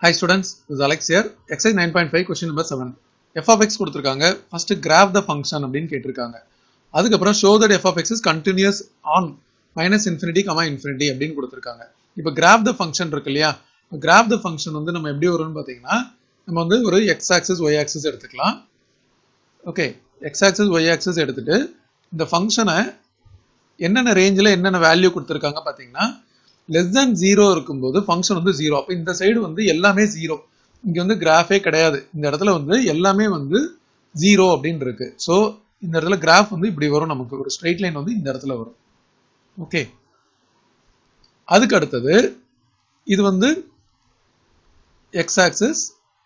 Hi students, this is Alex here. Exercise 9.5 question number 7. f of x கொடுத்திருக்காங்க first graph the function அப்படின்னு கேட்டிருக்காங்க அதுக்கப்புறம் show that f of x is continuous on minus infinity, comma infinity அப்படின்னு கொடுத்திருக்காங்க இப்போ graph the function இருக்கு இல்லையா graph the function வந்து நம்ம எப்படி வரும்னு பார்த்தீங்கன்னா நம்ம வந்து ஒரு x axis y axis எடுத்துக்கலாம் okay x axis y axis எடுத்துட்டு இந்த ஃபங்க்ஷனை என்னென்ன ரேஞ்சில் என்னென்ன வேல்யூ கொடுத்துருக்காங்க பார்த்தீங்கன்னா லெஸ் தென் ஜீரோ இருக்கும்போது ஃபங்க்ஷன் வந்து ஜீரோ அப்போ இந்த சைடு வந்து எல்லாமே ஜீரோ இங்கே வந்து கிராஃபே கிடையாது இந்த இடத்துல வந்து எல்லாமே வந்து ஜீரோ அப்படின்னு இருக்கு ஸோ இந்த இடத்துல கிராஃப் வந்து இப்படி வரும் நமக்கு ஒரு ஸ்ட்ரைட் லைன் வந்து இந்த இடத்துல வரும் ஓகே அதுக்கு அடுத்தது இது வந்து எக்ஸ் ஆக்சிஸ்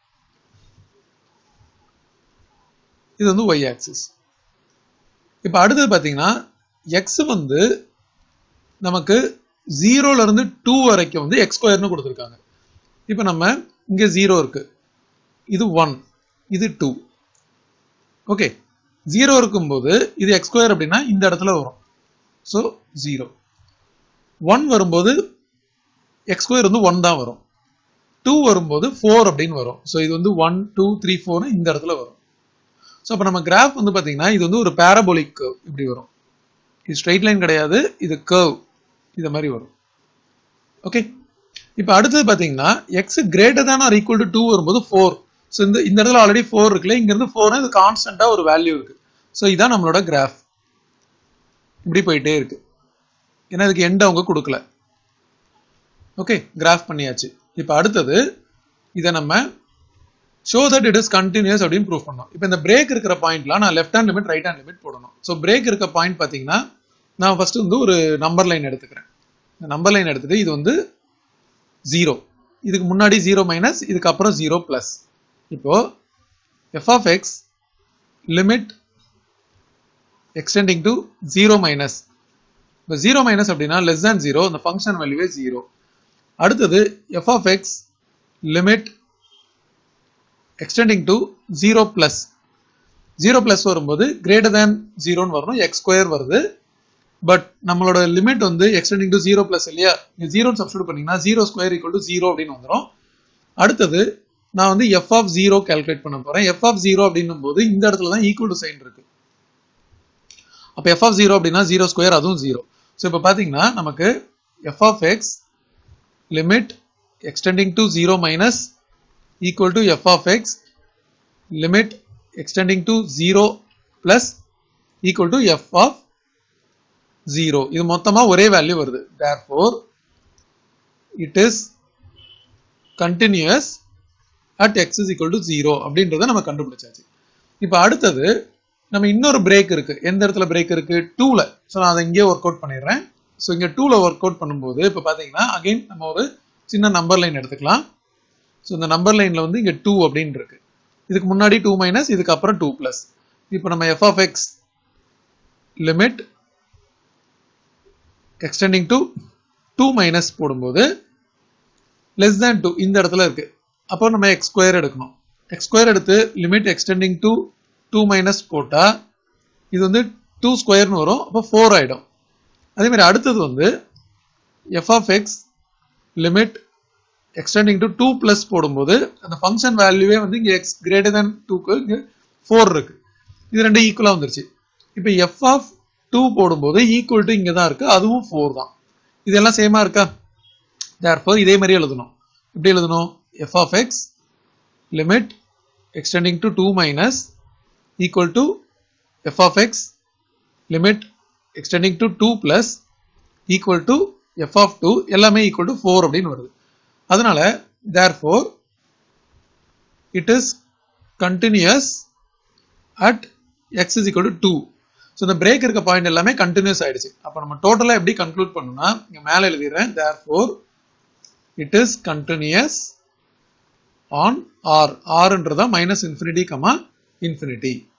இது வந்து ஒய் ஆக்சிஸ் இப்போ அடுத்தது பார்த்தீங்கன்னா எக்ஸ் வந்து நமக்கு ஜீரோல இருந்து டூ வரைக்கும் வந்து எக்ஸ் ஸ்கொயர்னு கொடுத்துருக்காங்க இப்போ நம்ம இங்க ஜீரோ இருக்கு இது ஒன் இது டூ ஓகே ஜீரோ இருக்கும்போது இது எக்ஸ் ஸ்கொயர் அப்படின்னா இந்த இடத்துல வரும் ஸோ ஜீரோ ஒன் வரும்போது எக்ஸ் ஸ்கொயர் வந்து ஒன் தான் வரும் டூ வரும்போது ஃபோர் அப்படின்னு வரும் ஸோ இது வந்து ஒன் டூ த்ரீ ஃபோர்னு இந்த இடத்துல வரும் ஸோ அப்போ நம்ம கிராஃப் வந்து பார்த்தீங்கன்னா இது வந்து ஒரு பேரபோலிக் இப்படி வரும் இது ஸ்ட்ரெயிட் லைன் கிடையாது இது கர்வ் இது மாதிரி வரும் ஓகே இப்போ அடுத்தது பார்த்தீங்கன்னா x greater than or equal to two வரும்போது ஃபோர் ஸோ இந்த இந்த இடத்துல ஆல்ரெடி ஃபோர் இருக்குல்ல இங்கேருந்து ஃபோர் இது கான்ஸ்டண்ட்டாக ஒரு வேல்யூ இருக்கு ஸோ இதான் நம்மளோட கிராஃப் இப்படி போயிட்டே இருக்கு ஏன்னா இதுக்கு எண்ட் அவங்க கொடுக்கல ஓகே கிராஃப் பண்ணியாச்சு இப்போ அடுத்தது இதை நம்ம show that it is continuous அப்படின்னு ப்ரூவ் பண்ணோம் இப்போ இந்த பிரேக் இருக்கிற பாயிண்ட்லாம் நான் left hand limit right hand limit போடணும் ஸோ பிரேக் இருக்க பாயிண்ட் பார்த்தீங்கன்னா நான் ஃபர்ஸ்ட் வந்து ஒரு நம்பர் லைன் எடுத்துக்கிறேன் இந்த நம்பர் லைன் எடுத்துட்டு இது வந்து ஜீரோ இதுக்கு முன்னாடி ஜீரோ மைனஸ் இதுக்கு அப்புறம் ஜீரோ பிளஸ் இப்போ f of x limit extending to zero minus இப்போ ஜீரோ மைனஸ் அப்படின்னா லெஸ் தேன் ஜீரோ இந்த ஃபங்க்ஷன் வேல்யூவே ஜீரோ அடுத்தது f of x limit extending to zero plus zero plus வரும்போது கிரேட்டர் தேன் ஜீரோன்னு வரணும் எக்ஸ் ஸ்கொயர் வருது பட் நம்மளோட லிமிட் வந்து எக்ஸ்டெண்டிங் டு ஜீரோ பிளஸ் இல்லையா நீங்க ஜீரோ சப்ஸ்டியூட் பண்ணீங்கன்னா zero square equal to zero அப்படின்னு வந்துடும் அடுத்தது நான் வந்து எஃப் ஆஃப் ஜீரோ கால்குலேட் பண்ண போறேன் எஃப் ஆஃப் ஜீரோ அப்படின்னும் போது இந்த இடத்துல தான் ஈக்குவல் டு சைன் இருக்கு அப்போ எஃப் ஆஃப் ஜீரோ அப்படின்னா ஜீரோ ஸ்கொயர் அதுவும் ஜீரோ ஸோ இப்போ பார்த்தீங்கன்னா நமக்கு f of x limit extending to zero minus equal to f of x limit extending to zero plus equal to f of zero இது மொத்தமா ஒரே வேல்யூ வருது therefore it is continuous at x is equal to zero அப்படின்றத நம்ம கண்டுபிடிச்சாச்சு இப்போ அடுத்தது நம்ம இன்னொரு பிரேக் இருக்கு எந்த இடத்துல பிரேக் இருக்கு டூல ஸோ நான் அதை இங்கேயே ஒர்க் அவுட் பண்ணிடுறேன் ஸோ இங்கே டூல ஒர்க் அவுட் பண்ணும்போது இப்போ பார்த்தீங்கன்னா அகைன் நம்ம ஒரு சின்ன நம்பர் லைன் எடுத்துக்கலாம் ஸோ இந்த நம்பர் லைன்ல வந்து இங்கே டூ அப்படின்னு இருக்கு இதுக்கு முன்னாடி டூ மைனஸ் இதுக்கு அப்புறம் டூ பிளஸ் இப்போ நம்ம f of x limit extending to two minus போடும்போது லெஸ் தேன் டூ இந்த இடத்துல இருக்கு அப்போ நம்ம எக்ஸ் ஸ்கொயர் எடுக்கணும் எக்ஸ் ஸ்கொயர் எடுத்து limit extending to two minus போட்டா இது வந்து டூ ஸ்கொயர்னு வரும் அப்போ ஃபோர் ஆயிடும் அதே மாதிரி அடுத்தது வந்து f of x limit extending to two plus போடும்போது அந்த ஃபங்க்ஷன் வேல்யூவே வந்து இங்கே எக்ஸ் கிரேட்டர் தேன் டூக்கு இங்கே ஃபோர் இருக்கு இது ரெண்டு ஈக்குவலாக வந்துருச்சு இப்போ எஃப் ஆஃப் டூ போடும்போது ஈக்குவல் டு இங்கே தான் இருக்கு அதுவும் ஃபோர் தான் இதெல்லாம் சேமா இருக்கா தேர்ஃபோர் இதே மாதிரி எழுதணும் எப்படி எழுதணும் f of x limit extending to two minus equal to f of x limit extending to two plus equal to f of two எல்லாமே ஈக்குவல் டு ஃபோர் அப்படின்னு வருது அதனால therefore it is continuous at x is equal to two so இந்த break இருக்க point எல்லாமே continuous ஆயிடுச்சு அப்போ நம்ம டோட்டலாக எப்படி கன்க்ளூட் பண்ணணும்னா இங்கே மேலே எழுதிடுறேன் therefore it is continuous on R ஆர்ன்றதா மைனஸ் இன்ஃபினிட்டி கமா இன்ஃபினிட்டி